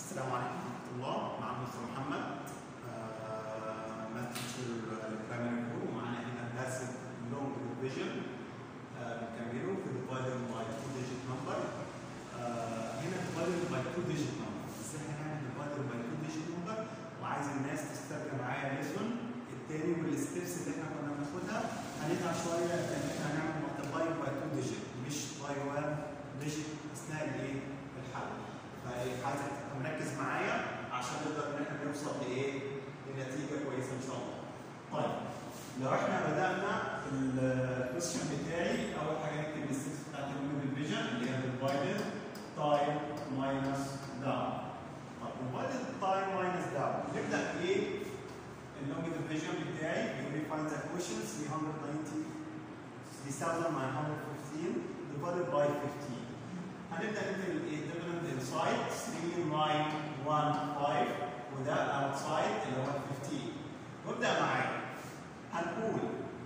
السلام عليكم ورحمة الله معنا مستر محمد ماث تيشر البرايمري كور ومعنا هنا باسيف لونج ديفيجن بنكمله في ديفايدد باي تو ديجيت نمبر هنا ديفايدد باي تو ديجيت نمبر ازاي هنعمل ديفايدد باي تو ديجيت نمبر وعايز الناس تسترجع معايا الليسون التاني والستبس اللي احنا كنا بناخدها هنرجع شويه ان احنا هنعمل مالتبلاي باي تو ديجيت مش باي 1 ديجيت اثناء الايه؟ الحل فعايزك تبقى مركز معايا عشان نقدر ان احنا نوصل لايه؟ لنتيجه كويسه ان شاء الله. طيب لو احنا بدانا الكويستشن بتاعي اول حاجه نكتب الستبس بتاعت اليومين فيجن اللي هي ديفايدد تايم ماينس داون. طب ديفايدد تايم ماينس داون نبدا بايه؟ اللونج ديفيجن بتاعي بيقول لي find the quotient 390 3915 divided by 15 هنبدا نكتب الايه dividend inside 3915 وده outside اللي هو 15 وابدا معايا هنقول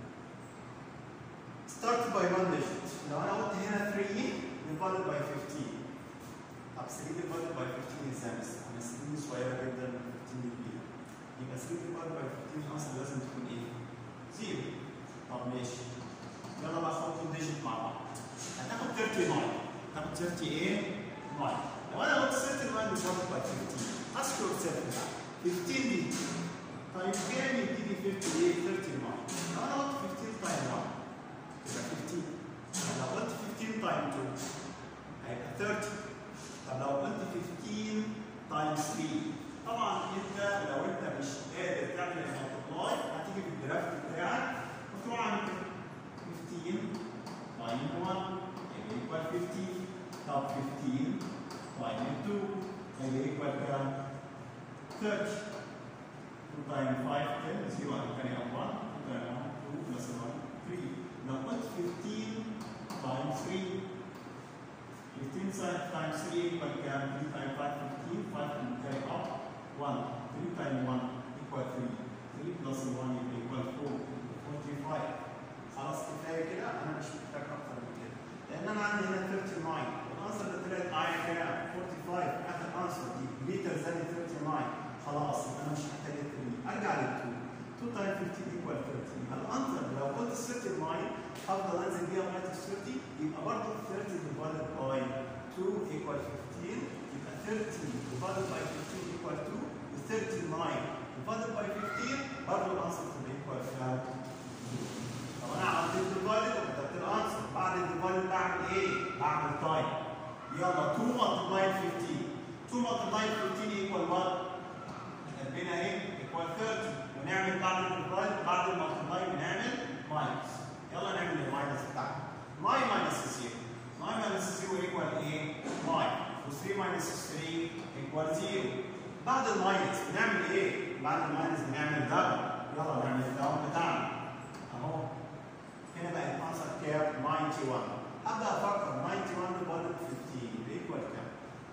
start by one digit لو انا قلت هنا 3 divided by 15 طب 3 divided by 15 ازاي بس انا 3 صغيره جدا 15 كبيره يبقى 3 divided by 15 اصلا لازم تكون ايه؟ زيرو طب ماشي يلا بقى خدوا ديجيت مع بعض هتاخد 39 تاخد 30 ايه؟ 9 لو انا قلت 39 divided by 15 ask yourself بقى 15 دي طيب كام يديني 50 ايه؟ 39 لو انا قلت 15 تايم 1 يبقى 15 طب لو قلت 15 تايم 2 هيبقى 30 طب لو قلت 15 تايم 3 طبعا انت لو انت مش قادر تعمل المالتبلاي هتيجي في الجراف بتاعك وتروح عند 15 تايم 1 هيبقى ايكوال 15 طب 15 تايم 2 هيبقى ايكوال كام؟ 30 2 تايم 5 10 0 الثانية 1 2 تايم 1 2 بلس 1 3 لو قلت 15 تايم 3 15 times 3 equal كام؟ 3 times 5 15 5 and carry up 1 3 times 1 equal 3 3 plus 1 equal 4 45 خلاص كفايه كده انا مش محتاج اكتر من كده لان انا عندي هنا 39 والانسر اللي طلعت معايا كام 45 اخر انسر دي ليتر زي 39 خلاص انا مش محتاج ال 3 ارجع لل 2 2 times 15 equal 30 الانسر لو قلت 39 هفضل انزل بيها لغايه ال 30 يبقى برضه 30 divided by 2 equal 15 يبقى 30 divided by 15 equal 2 و 39 divided by 15 برضه الانسر تبقى equal كام؟ طب انا عملت الديفايد وكتبت الانسر بعد الديفايد بعمل ايه؟ بعمل تايم يلا 2 multiply 15 2 multiply 15 equal 1 كاتبينها ايه؟ equal 30 ونعمل بعد الديفايد بعد المالتبلاي بنعمل ماينس يلا نعمل الماينس بتاعنا 9 ماينس 0 9 ماينس 0 equal ايه؟ 9 و3 ماينس 3 equal 0 بعد الماينس بنعمل ايه؟ بعد الماينس بنعمل دبل يلا نعمل الدبل بتاعنا اهو هنا بقى الانسر كام 91 ابدا افكر 91 ديفايدد 15 ايكوال كام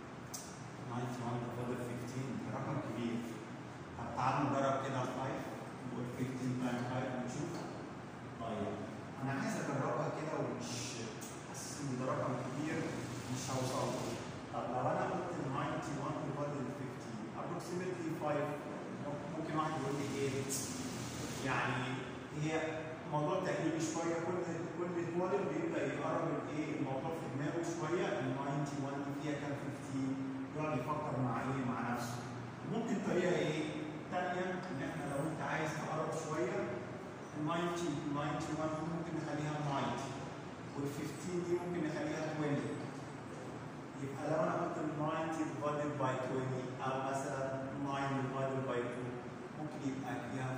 91 ديفايدد 15 رقم كبير طب تعالوا نجرب كده 5 نقول 15 تايم 5 ونشوف طيب انا عايز اجربها كده ومش حاسس ان ده رقم كبير مش هوصل له طب لو انا قلت 91 ديفايدد 15 approximately 5 ممكن واحد يقول لي 8 يعني هي موضوع تقريبي شويه كل كل طالب بيبدا يقرب الايه الموضوع في دماغه شويه ال 91 دي فيها كام 15 يقعد يفكر مع ايه مع نفسه ممكن طريقه ايه ثانيه ان احنا لو انت عايز تقرب شويه ال 90 91 دي ممكن نخليها 90 وال 15 دي ممكن نخليها 20 يبقى لو انا قلت ال 90 divided by 20 او مثلا 9 divided by 2 ممكن يبقى فيها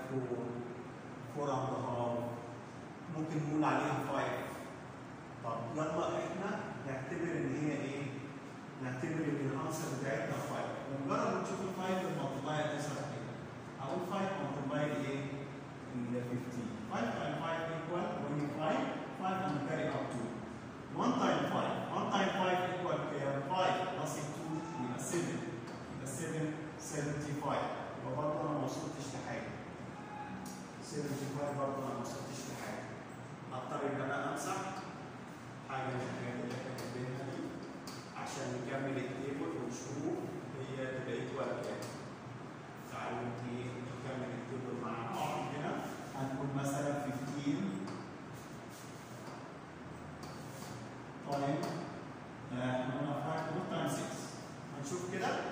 4 4 and a half ممكن نقول عليها 5 طب يلا احنا نعتبر ان هي ايه؟ نعتبر ان الانسر بتاعتنا 5 ومجرد ما نشوف ال 5 المالتبلاي هتظهر كده اقول 5 مالتبلاي ايه؟ ال 15 5 times 5 equal 25 5 and carry up to 1 times 5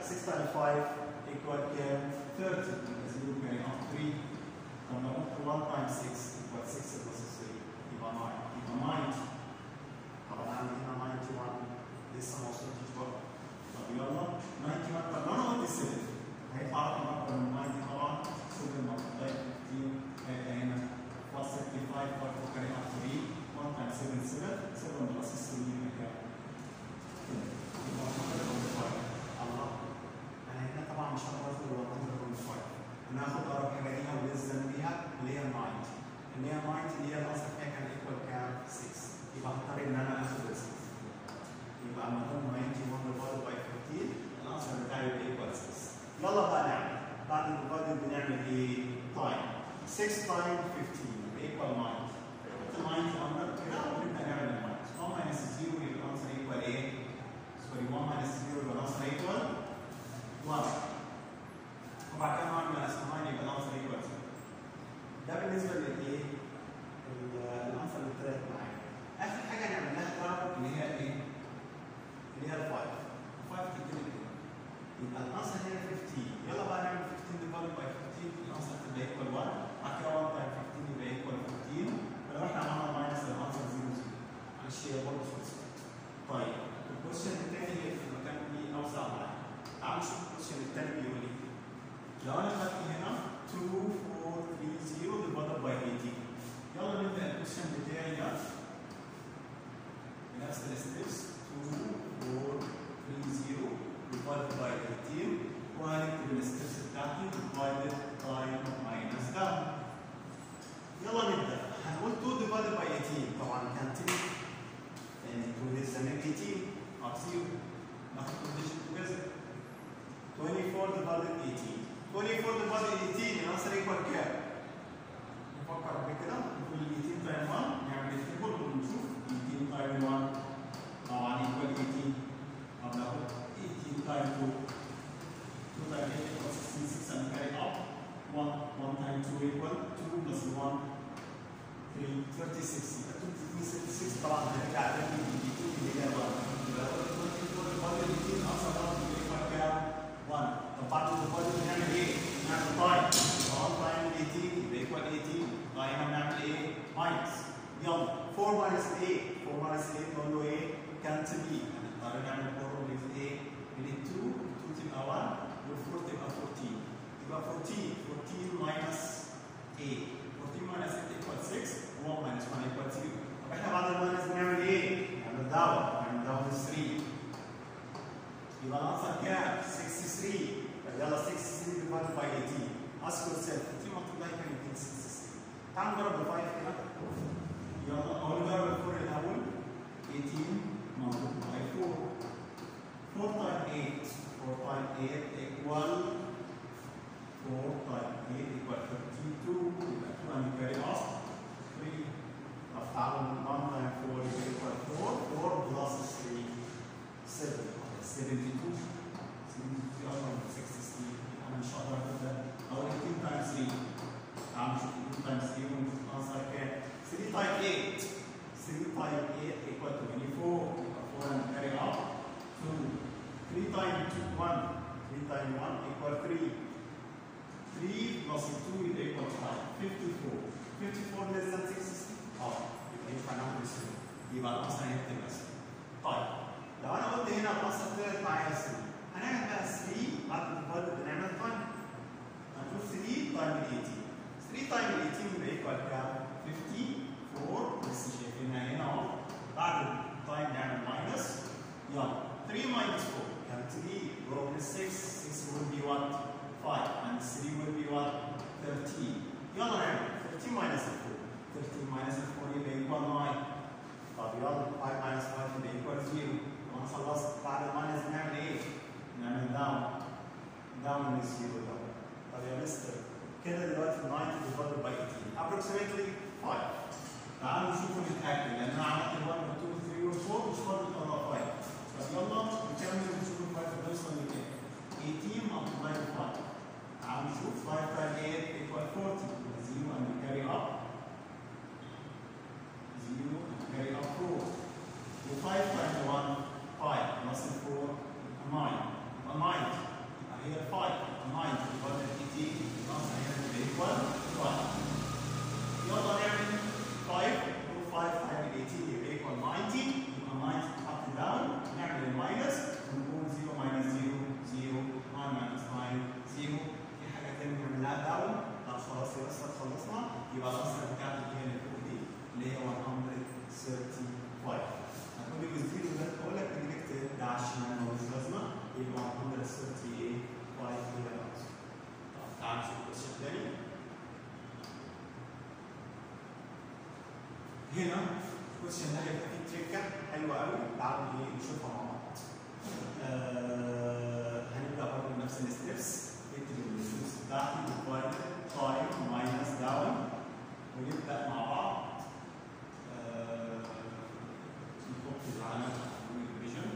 6 times 5 equal كام 30 0 carry up 3 طب لو قلت 1 times 6 equal 6 plus 3 يبقى 9 يبقى 90 طبعا عندي هنا 91 لسه ما وصلتش برضه طب يلا 91 طب لو انا قلت 7 هيطلع رقم اكبر من 90 طبعا 7 multiply 15 هيبقى هنا plus 65 برضه carry up 3 1 times 7 7 7 plus 3 يبقى كام؟ يبقى 105 الله انا هنا طبعا مش هقدر اوصل ل 105 انا هاخد اقرب حاجه ليها ولازم بيها اللي هي 90 اللي هي 90 اللي هي الاصل فيها كان ايكوال كام 6 يبقى هضطر ان انا اخد ال 6 يبقى لما اكون 91 ديفايد باي 15 الاصل بتاعي يبقى ايكوال 6 يلا بقى نعمل بعد الديفايد بنعمل ايه؟ تايم 6 تايم 15 يبقى ايكوال 9 90 امر كده ونبدا نعمل الماينس 1 ماينس 0 يبقى الاصل ايكوال ايه؟ سوري 1 ماينس 0 يبقى الاصل ايكوال 1 وبعد كده نعمل ماينس 9 يبقى الاصل ايكوال 0 ده بالنسبه للايه؟ الانسر اللي طلعت معايا اخر حاجه نعملها بقى اللي هي ايه؟ اللي هي ال 5 ال 5 تتكتب كده يبقى الانسر هنا 15 يلا بقى نعمل 15 ديفايد باي 15 الانسر تبقى ايكوال 1 بعد كده 1 تايم 15 يبقى ايكوال 15 فلو احنا عملنا ماينس الانسر 0 0 معلش هي برضه فرصه طيب الكويشن الثاني هي في المكان دي اوسع معايا تعالوا نشوف الكويشن الثاني بيقول ايه لو انا خدت هنا 2 4 3 0 ديفايد باي 18 يلا نبدا الكويشن بتاعي ده بنفس الستبس 2 4 3 0 divided by 18 وهنكتب الستبس بتاعتي divided time minus down يلا نبدا هنقول 2 divided by 18 طبعا كانت يعني 2 لسه من 18 up 0 ناخد condition together 24 divided 18 24 divided 18 الانسر equal كام؟ نفكر بكده نقول 18 تايم 1 نعمل التيبل ونشوف 18 تايم 1 طبعا equal 18 طب ناخد 18 تايم 2 2 تايم 8 equals 16 6 and carry up 1 1 تايم 2 equal 2 plus 1 3 36 يبقى 2 36 طبعا هنرجع تاني ل 2 اللي هي 1 يبقى 24 divided 18 اقصى رقم equal كام؟ 1 طب بعد الديفايد بنعمل ايه؟ نعمل تايم 1 تايم 18 يبقى ايكوال 18 تايم هنعمل ايه؟ ماينس يلا 4 ماينس 8 4 ماينس 8 نقول له ايه؟ كانت بي هنضطر نعمل 4 من ايه؟ من ال 2 2 تبقى 1 وال 4 تبقى 14 يبقى 14 14 ماينس 8 14 ماينس 8 ايكوال 6 1 ماينس 1 ايكوال 0 طب احنا بعد الماينس بنعمل ايه؟ نعمل داون نعمل داون 3 يبقى الانسر كام؟ 63 طب يلا 63 divided by 18 ask yourself 18 multiply كام 266 تعال نجرب ال 5 كده يلا اول نجرب ال 4 الاول 18 multiply 4 4 times 8 4 times 8 equal 4 times 8 equal 32 يبقى 2 and carry off 3 طب تعالوا 1 times 4 يبقى equal 4 4 plus 3 7 72 72 اكبر من 63 انا مش هقدر اخد ده او 18 تايمز 3 تعالوا نشوف 18 تايمز 3 ونشوف الانسر كام 3 تايم 8 3 تايم 8 equal 24 يبقى 4 and carry out 2 3 تايم 2 1 3 تايم 1 equal 3 3 plus 2 يبقى equal 5 54 54 less than 60 اه يبقى ينفع ناخد السنة يبقى الانسر هيكتب بس طيب لو انا قلت هنا الانسر طلعت معايا 3 هنعمل بقى 3 بعد الديفايد بنعمل تايم هنشوف 3 تايم 18 3 تايم 18 يبقى ايكوال كام؟ 54 لسه شايفينها هنا اهو بعد التايم نعمل ماينس يلا 3 ماينس 4 كام 3 grow من 6 6 will be what 5 and 3 will be what 13 يلا نعمل 13 minus 4 13 minus 4 يبقى equal 9 طب يلا 5 minus 5 يبقى equal 0 وانا خلصت بعد الماينس نعمل ايه؟ نعمل داون داون من الزيرو ده طب يا مستر كده دلوقتي 90 divided by 18 approximately 5 تعالوا نشوف نتاكد لان انا عملت 1 و 2 و 3 و 4 مش فاضل الا 5 طب يلا نكمل ونشوف ال 5 هتوصل لكام 18 multiply by 5 تعالوا نشوف 5 times 8 equal 40 0 and carry up 0 and carry up 4 و 5 times 1 5 plus 4 9 9 الكويشن ده هيبقى فيه تريكه حلوه قوي تعالوا ايه نشوفها مع بعض. آه هنبدا برضه بنفس الستبس اكتب الفلوس بتاعتي ديفايد تايم ماينس داون ونبدا مع بعض آه نحط العلامه الريفيجن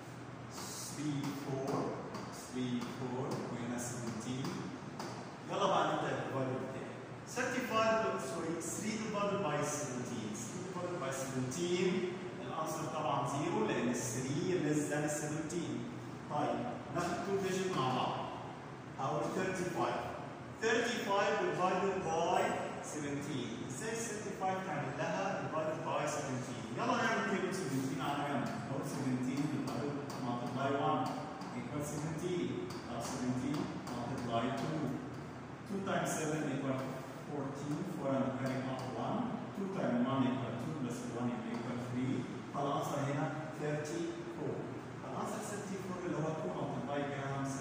3 4 3 4 وهنا 17 يلا بقى نبدا الديفايد بتاعي 35 سوري 3 divided by 17 3 divided by 17 الانسر طبعا زيرو لان ال 3 less than ال 17 طيب ناخد 2 فيجن مع بعض هقول 35 35 divided by 17 ازاي 35 تعمل لها divided by 17 يلا نعمل تيبل 17 على جنب نقول 17 divided multiply 1 equal 17 plus 17 multiply 2 2 times 7 equal 14 4 and carrying up 1 2 times 1 equal 2 plus 1 equal 3 فالانسر هنا 34 فالانسر 34 اللي هو 2 multiply كام 17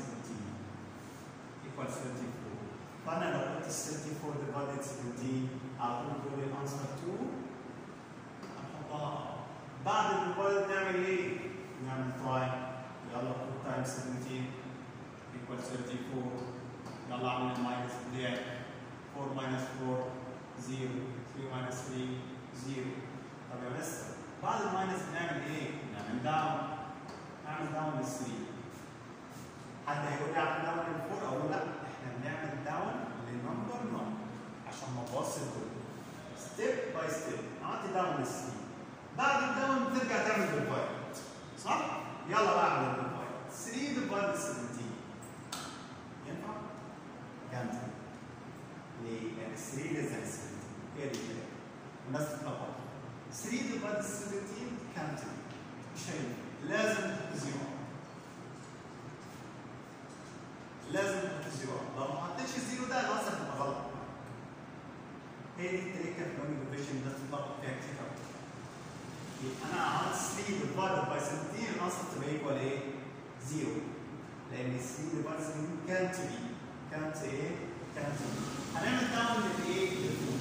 equal 34 فانا لو قلت 34 divided 17 على طول تقول الانسر 2 هنحطها بعد الديفايد نعمل ايه؟ نعمل تراي يلا 2 times 17 equal 34 يلا اعمل الماينس بتاعي 4 minus 4 0 3 minus 3 0 طب يا مستر بعد الماينس بنعمل ايه؟ نعمل داون نعمل داون لل 3 حد هيقول لي اعمل داون لل 4 اقول لا احنا بنعمل داون لنمبر نمبر عشان ما نبص الكل ستيب باي ستيب عملت داون لل 3 بعد الداون بترجع تعمل ديفايد صح؟ يلا بقى اعمل ديفايد 3 ديفايد 17 ينفع؟ كانت ليه؟ لان 3 لازم 17 هي دي كده والناس تتلخبط 3 ديفايد 17 كانت مش هينفع لازم تحط زيرو لازم تحط زيرو لو ما حطيتش الزيرو ده الانسر هتبقى غلط هي دي التريكه في اللونج ديفيجن الناس بتتلخبط فيها كتير قوي يبقى انا عملت 3 ديفايد باي 17 الانسر تبقى ايكوال ايه؟ زيرو لان 3 ديفايد 17 كانت بي كانت ايه؟ كانت بي هنعمل داون للايه؟ للفوق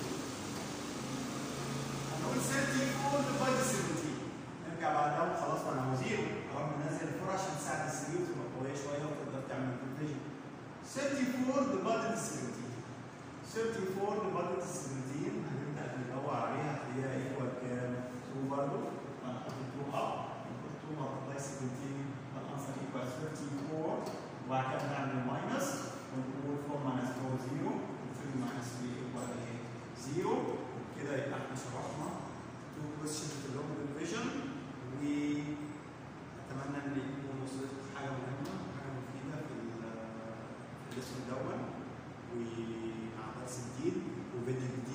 هنقول 34 ديفايد 17 نرجع بعد داون خلاص ما انا زيرو اروح منزل الفور عشان تساعد السرير تبقى قويه شويه وتقدر تعمل كونفيجن 34 ديفايد 17 34 ديفايد 17 هنبدا ندور عليها هتلاقيها ايكوال كام؟ 2 برضه هنحط 2 اب نحط 2 ملتبلاي 17 الانسر ايكوال 34 وبعد كده نعمل ماينس ونقول 4 ماينس 4 0 و3 ماينس 3 ايكوال ايه؟ 0 وكده يبقى احنا شرحنا 2 كويشن في اللونج ديفيجن واتمنى ان يكون وصلت حاجه مهمه حاجه مفيده في ال- في الاسم دون ومع درس جديد وفيديو جديد